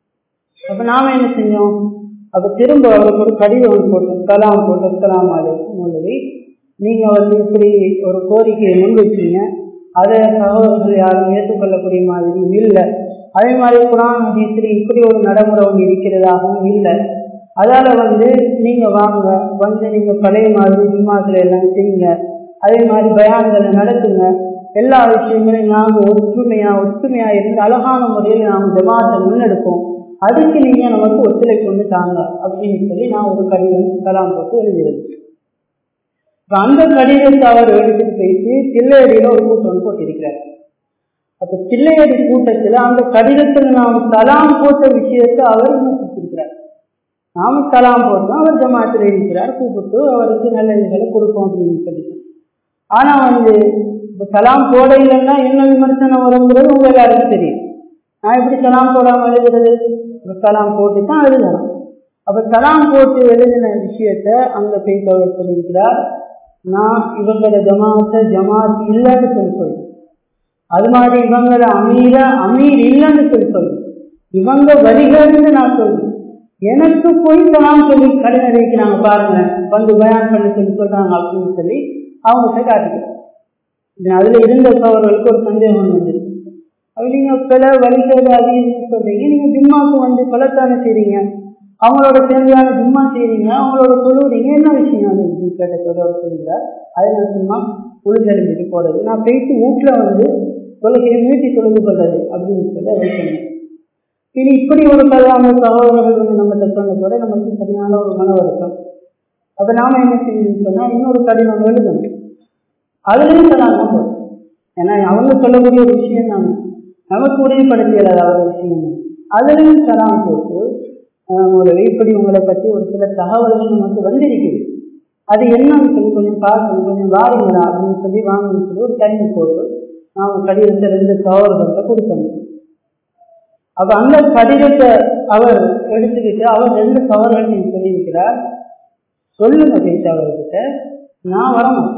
அப்ப நாம என்ன செஞ்சோம் அப்ப திரும்ப அவருக்கு ஒரு கடிதம் போட்டு கலாம் போட்டு கலாம் அலைக்கும் மொழி நீங்க வந்து இப்படி ஒரு கோரிக்கையை முன்வச்சீங்க அதை சகோதரர்கள் யாரும் ஏற்றுக்கொள்ளக்கூடிய மாதிரி இல்லை அதே மாதிரி குரான் ஹதீஸ்ல இப்படி ஒரு நடைமுறை ஒன்று இருக்கிறதாகவும் இல்லை அதால வந்து நீங்க வாங்க வந்து நீங்க பழைய மாதிரி ஜிம்மாக்களை எல்லாம் செய்யுங்க அதே மாதிரி பயான்களை நடத்துங்க எல்லா விஷயங்களையும் நாங்க ஒற்றுமையா ஒற்றுமையா இருந்து அழகான முறையில் நாங்கள் ஜமாத்தை முன்னெடுப்போம் அதுக்கு நீங்க நமக்கு ஒத்துழைப்பு வந்து தாங்க அப்படின்னு சொல்லி நான் ஒரு கடிதம் கலாம் போட்டு எழுதியிருந்தேன் அந்த கடிதத்தை அவர் எடுத்துட்டு போயிட்டு தில்லையடியில ஒரு கூட்டம் போட்டிருக்கிறார் அப்ப தில்லையடி கூட்டத்துல அந்த கடிதத்தில் நாம் கலாம் போட்ட விஷயத்தை அவர் விமர்சித்திருக்கிறார் நாம கலாம் போட்டோம் அவர் ஜமாத்தில் இருக்கிறார் கூப்பிட்டு அவருக்கு நல்ல இதுகளை கொடுப்போம் அப்படின்னு சொல்லிட்டு ஆனா வந்து இப்ப கலாம் போட இல்லைன்னா என்ன விமர்சனம் வருங்கிறது உங்க எல்லாருக்கும் தெரியும் நான் எப்படி கலாம் போடாம எழுதுறது கலாம் போட்டு தான் எழுதணும் அப்ப கலாம் போட்டு எழுதின விஷயத்த அங்க போயிட்டு அவர் சொல்லியிருக்கிறார் நான் இவங்களோட ஜமாத்த ஜமாத் இல்லைன்னு சொல்லி சொல்றேன் அது மாதிரி இவங்களோட அமீர அமீர் இல்லைன்னு சொல்லி சொல்றேன் இவங்க வரிகள்னு நான் சொல்றேன் எனக்கு போய் கலாம் சொல்லி கடிதம் வைக்கிறாங்க பாருங்க வந்து பயான் பண்ணி சொல்லி சொல்றாங்க அப்படின்னு சொல்லி அவங்க போய் காட்டுக்கிறேன் அதுல இருந்த சோழர்களுக்கு ஒரு சந்தேகம் வந்துருக்கு அது நீங்க பல வழிகள் அதிகம் சொல்றீங்க நீங்க ஜிம்மாவுக்கு வந்து பலத்தானே செய்றீங்க அவங்களோட தேவையான ஜிம்மா செய்றீங்க அவங்களோட சொல்லுறீங்க என்ன விஷயம் அது கேட்டதோட அவர் சொல்லுகிறார் அதை நான் சும்மா உழுதெழுந்துட்டு போறது நான் போயிட்டு வீட்டுல வந்து தொழுகையை மீட்டி தொழுது கொள்றது அப்படின்னு சொல்லி அவர் சொன்னேன் இனி இப்படி ஒரு கல்யாண சகோதரர்கள் வந்து நம்ம சொன்னதோட நமக்கு சரியான ஒரு மன வருத்தம் அப்ப நாம என்ன செய்யணும்னு சொன்னா இன்னொரு கடிதம் எழுதணும் அதுலயும் சொல்லாம போதும் ஏன்னா அவங்க சொல்லக்கூடிய ஒரு விஷயம் தான் நமக்கு உறுதிப்படுத்தியது அதாவது விஷயம் அதுலயும் சலாம் போட்டு உங்களை இப்படி உங்களை பற்றி ஒரு சில தகவல்கள் நமக்கு வந்திருக்குது அது என்னன்னு சொல்லி கொஞ்சம் பார்க்கணும் கொஞ்சம் வாருங்களா அப்படின்னு சொல்லி வாங்கணும்னு சொல்லி ஒரு டைம் போட்டு நாம கடிதத்தை ரெண்டு சகோதரர்கள்ட்ட கொடுத்தோம் அப்ப அந்த கடிதத்தை அவர் எடுத்துக்கிட்டு அவர் ரெண்டு சகோதரர்களையும் சொல்லியிருக்கிறார் சொல்லுங்க பேச்சு அவர்கிட்ட நான் வரணும்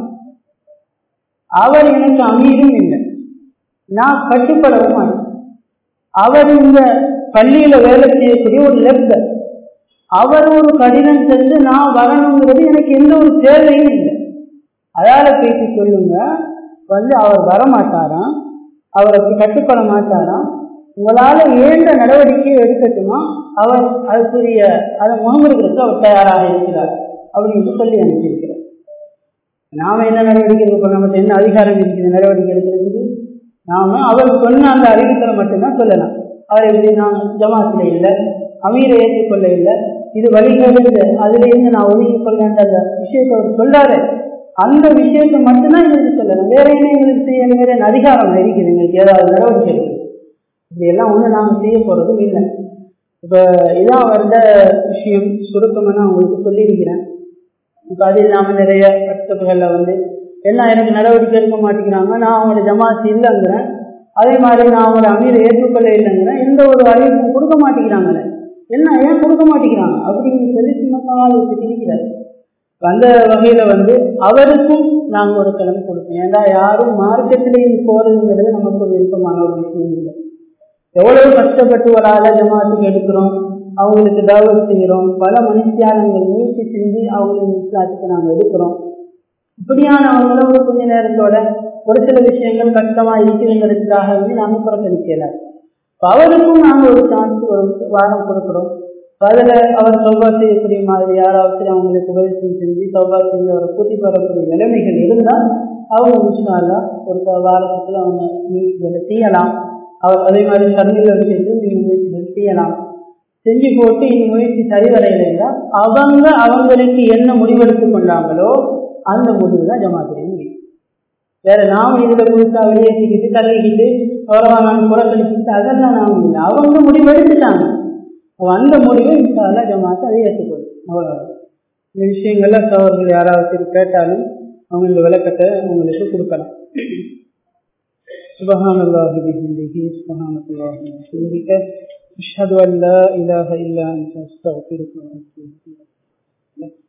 அவர் எனக்கு அமீரும் இல்லை நான் கட்டுப்படவும் மாட்டேன் அவர் இந்த பள்ளியில வேலை செய்யக்கூடிய ஒரு லெப்டர் அவர் ஒரு கடிதம் சென்று நான் வரணுங்கிறது எனக்கு எந்த ஒரு தேவையும் இல்லை அதால பேசி சொல்லுங்க வந்து அவர் வரமாட்டாராம் அவருக்கு கட்டுப்பட மாட்டாராம் உங்களால ஏந்த நடவடிக்கையை எடுக்கட்டுமா அவர் அதுக்குரிய அதை முகமுறைகளுக்கு அவர் தயாராக இருக்கிறார் அப்படின்னு சொல்லி அனுப்பியிருக்கிறார் நாம என்ன நடவடிக்கை எடுப்போம் நமக்கு என்ன அதிகாரம் இருக்குது நடவடிக்கை எடுக்கிறதுக்கு நாம அவர் சொன்ன அந்த அறிவித்தலை மட்டும்தான் சொல்லலாம் அவர் எப்படி நான் ஜமாத்துல இல்லை அமீரை ஏற்றுக்கொள்ள இல்லை இது வழிகிறது அதுல இருந்து நான் ஒதுக்கி கொள்ள அந்த விஷயத்தை அவர் சொல்றாரு அந்த விஷயத்தை மட்டும்தான் எங்களுக்கு சொல்லணும் வேற என்ன எங்களுக்கு செய்ய வேற என்ன அதிகாரம் இருக்குது எங்களுக்கு ஏதாவது நடவடிக்கை இருக்குது இப்படி எல்லாம் ஒண்ணு நாங்க செய்ய போறதும் இல்லை இப்ப இதான் வந்த விஷயம் சுருக்கமா நான் உங்களுக்கு சொல்லியிருக்கிறேன் இப்ப அது இல்லாம நிறைய கஷ்டப்புகள்ல வந்து எல்லாம் எனக்கு நடவடிக்கை எடுக்க மாட்டேங்கிறாங்க நான் அவங்களோட ஜமாத்து இல்லைங்கிறேன் அதே மாதிரி நான் அவங்களோட அமீரை ஏற்றுக்கொள்ள இல்லைங்கிறேன் எந்த ஒரு அறிவிப்பும் கொடுக்க மாட்டேங்கிறாங்களே என்ன ஏன் கொடுக்க மாட்டேங்கிறாங்க அப்படின்னு சொல்லி சுமத்தால் திணிக்கிறார் அந்த வகையில வந்து அவருக்கும் நாங்க ஒரு கிழமை கொடுப்போம் ஏன்னா யாரும் மார்க்கெட்டிலேயும் போறதுங்கிறது நமக்கு ஒரு விருப்பமான ஒரு விஷயம் இல்லை எவ்வளவு கஷ்டப்பட்டு ஒரு ஆள ஜமாத்துக்கு எடுக்கிறோம் அவங்களுக்கு தாவல் செய்கிறோம் பல மனுஷியாளங்கள் முயற்சி செஞ்சு அவங்களை இஸ்லாத்துக்கு நாங்கள் எடுக்கிறோம் இப்படியான அவங்கள கொஞ்ச நேரத்தோட ஒரு சில விஷயங்கள் கஷ்டமா இருக்குங்கிறதுக்காக வந்து நாங்கள் புறக்கணிக்கல அவருக்கும் நாங்கள் ஒரு சான்ஸ் ஒரு வாரம் கொடுக்குறோம் அதில் அவர் சௌபா செய்யக்கூடிய மாதிரி யாராவது அவங்களுக்கு உபதேசம் செஞ்சு சௌபா செஞ்சு அவரை கூட்டி வரக்கூடிய நிலைமைகள் இருந்தால் அவங்க முஸ்லாலா ஒரு வாரத்துக்குள்ள அவங்க முயற்சிகளை செய்யலாம் அவர் அதே மாதிரி சர்மில விஷயத்தில் நீங்கள் முயற்சிகள் செய்யலாம் செஞ்சு போட்டு இந்த முயற்சி சரிவடையிலையா அவங்க அவங்களுக்கு என்ன முடிவெடுத்து கொண்டாங்களோ அந்த முடிவு தான் ஜமாத்திரையும் முடியும் வேற நாம் இதுல முழுக்கா வெளியேற்றிக்கிட்டு தள்ளிக்கிட்டு கௌரவான புறக்கணிச்சுட்டு அதெல்லாம் நாம் இல்லை அவங்க முடிவு எடுத்துட்டாங்க அந்த முடிவை இன்ஷால்லா ஜமாத்து அதை ஏற்றுக்கொள்ளும் அவ்வளோ இந்த விஷயங்கள்ல அவர்கள் யாராவது கேட்டாலும் அவங்க இந்த விளக்கத்தை அவங்களுக்கு கொடுக்கலாம் سبحان الله بحمده سبحانك اللهم وبحمدك أشهد أن لا إله إلا أنت أستغفرك وأتوب إليك